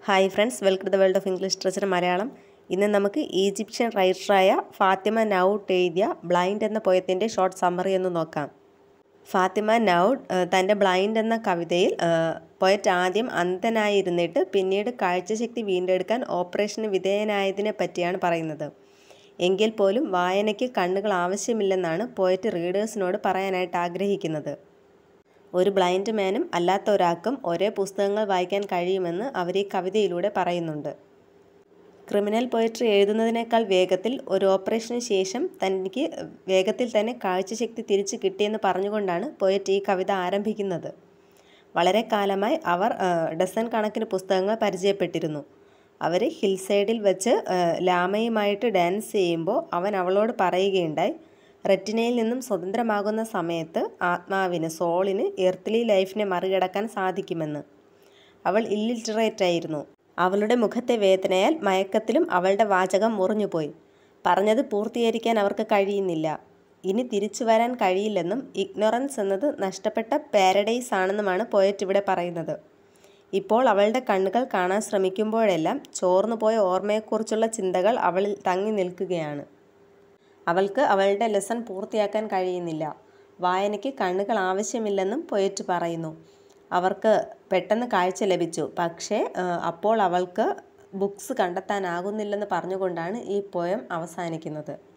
hi friends welcome to the world of English literature Malayalam ഇന്ന് നമുക്ക് Egyptian റൈറ്ററായ Fatima Naoot എഴുതിയ ബ്ലൈൻഡ് എന്ന പോയത്തിൻ്റെ ഷോർട്ട് സമ്മറി എന്ന് നോക്കാം ഫാത്തിമ നൗഡ് തൻ്റെ ബ്ലൈൻഡ് എന്ന കവിതയിൽ പോയറ്റ് ആദ്യം അന്ധനായിരുന്നിട്ട് പിന്നീട് കാഴ്ചശക്തി വീണ്ടെടുക്കാൻ ഓപ്പറേഷന് വിധേയനായതിനെ പറ്റിയാണ് പറയുന്നത് എങ്കിൽ പോലും വായനയ്ക്ക് കണ്ണുകൾ ആവശ്യമില്ലെന്നാണ് പോയറ്റ് റീഡേഴ്സിനോട് പറയാനായിട്ട് ആഗ്രഹിക്കുന്നത് ഒരു ബ്ലൈൻഡ് മാനും അല്ലാത്ത ഒരാൾക്കും ഒരേ പുസ്തകങ്ങൾ വായിക്കാൻ കഴിയുമെന്ന് അവർ ഈ കവിതയിലൂടെ പറയുന്നുണ്ട് ക്രിമിനൽ പോയട്രി എഴുതുന്നതിനേക്കാൾ വേഗത്തിൽ ഒരു ഓപ്പറേഷന് ശേഷം തനിക്ക് വേഗത്തിൽ തന്നെ കാഴ്ചശക്തി തിരിച്ചു കിട്ടിയെന്ന് പറഞ്ഞുകൊണ്ടാണ് പോയറ്റ് ഈ കവിത ആരംഭിക്കുന്നത് വളരെ കാലമായി അവർ ഡസൻ കണക്കിന് പുസ്തകങ്ങൾ പരിചയപ്പെട്ടിരുന്നു അവർ ഹിൽ സൈഡിൽ വെച്ച് ലാമയുമായിട്ട് ഡാൻസ് ചെയ്യുമ്പോൾ അവൻ അവളോട് പറയുകയുണ്ടായി റെറ്റിനയിൽ നിന്നും സ്വതന്ത്രമാകുന്ന സമയത്ത് ആത്മാവിന് സോളിന് എർത്തിലി ലൈഫിനെ മറികടക്കാൻ സാധിക്കുമെന്ന് അവൾ ഇല്ലിറ്ററേറ്റ് ആയിരുന്നു അവളുടെ മുഖത്തെ വേദനയാൽ മയക്കത്തിലും അവളുടെ വാചകം മുറിഞ്ഞുപോയി പറഞ്ഞത് പൂർത്തീകരിക്കാൻ അവർക്ക് കഴിയുന്നില്ല ഇനി തിരിച്ചു വരാൻ കഴിയില്ലെന്നും ഇഗ്നോറൻസ് എന്നത് നഷ്ടപ്പെട്ട പാരഡൈസ് ആണെന്നുമാണ് പോയറ്റ് ഇവിടെ പറയുന്നത് ഇപ്പോൾ അവളുടെ കണ്ണുകൾ കാണാൻ ശ്രമിക്കുമ്പോഴെല്ലാം ചോർന്നുപോയ ഓർമ്മയെക്കുറിച്ചുള്ള ചിന്തകൾ അവളിൽ തങ്ങി നിൽക്കുകയാണ് അവൾക്ക് അവളുടെ ലെസൺ പൂർത്തിയാക്കാൻ കഴിയുന്നില്ല വായനയ്ക്ക് കണ്ണുകൾ ആവശ്യമില്ലെന്നും പൊയറ്റ് പറയുന്നു അവർക്ക് പെട്ടെന്ന് കാഴ്ച ലഭിച്ചു പക്ഷേ അപ്പോൾ അവൾക്ക് ബുക്സ് കണ്ടെത്താനാകുന്നില്ലെന്ന് പറഞ്ഞുകൊണ്ടാണ് ഈ പോയം അവസാനിക്കുന്നത്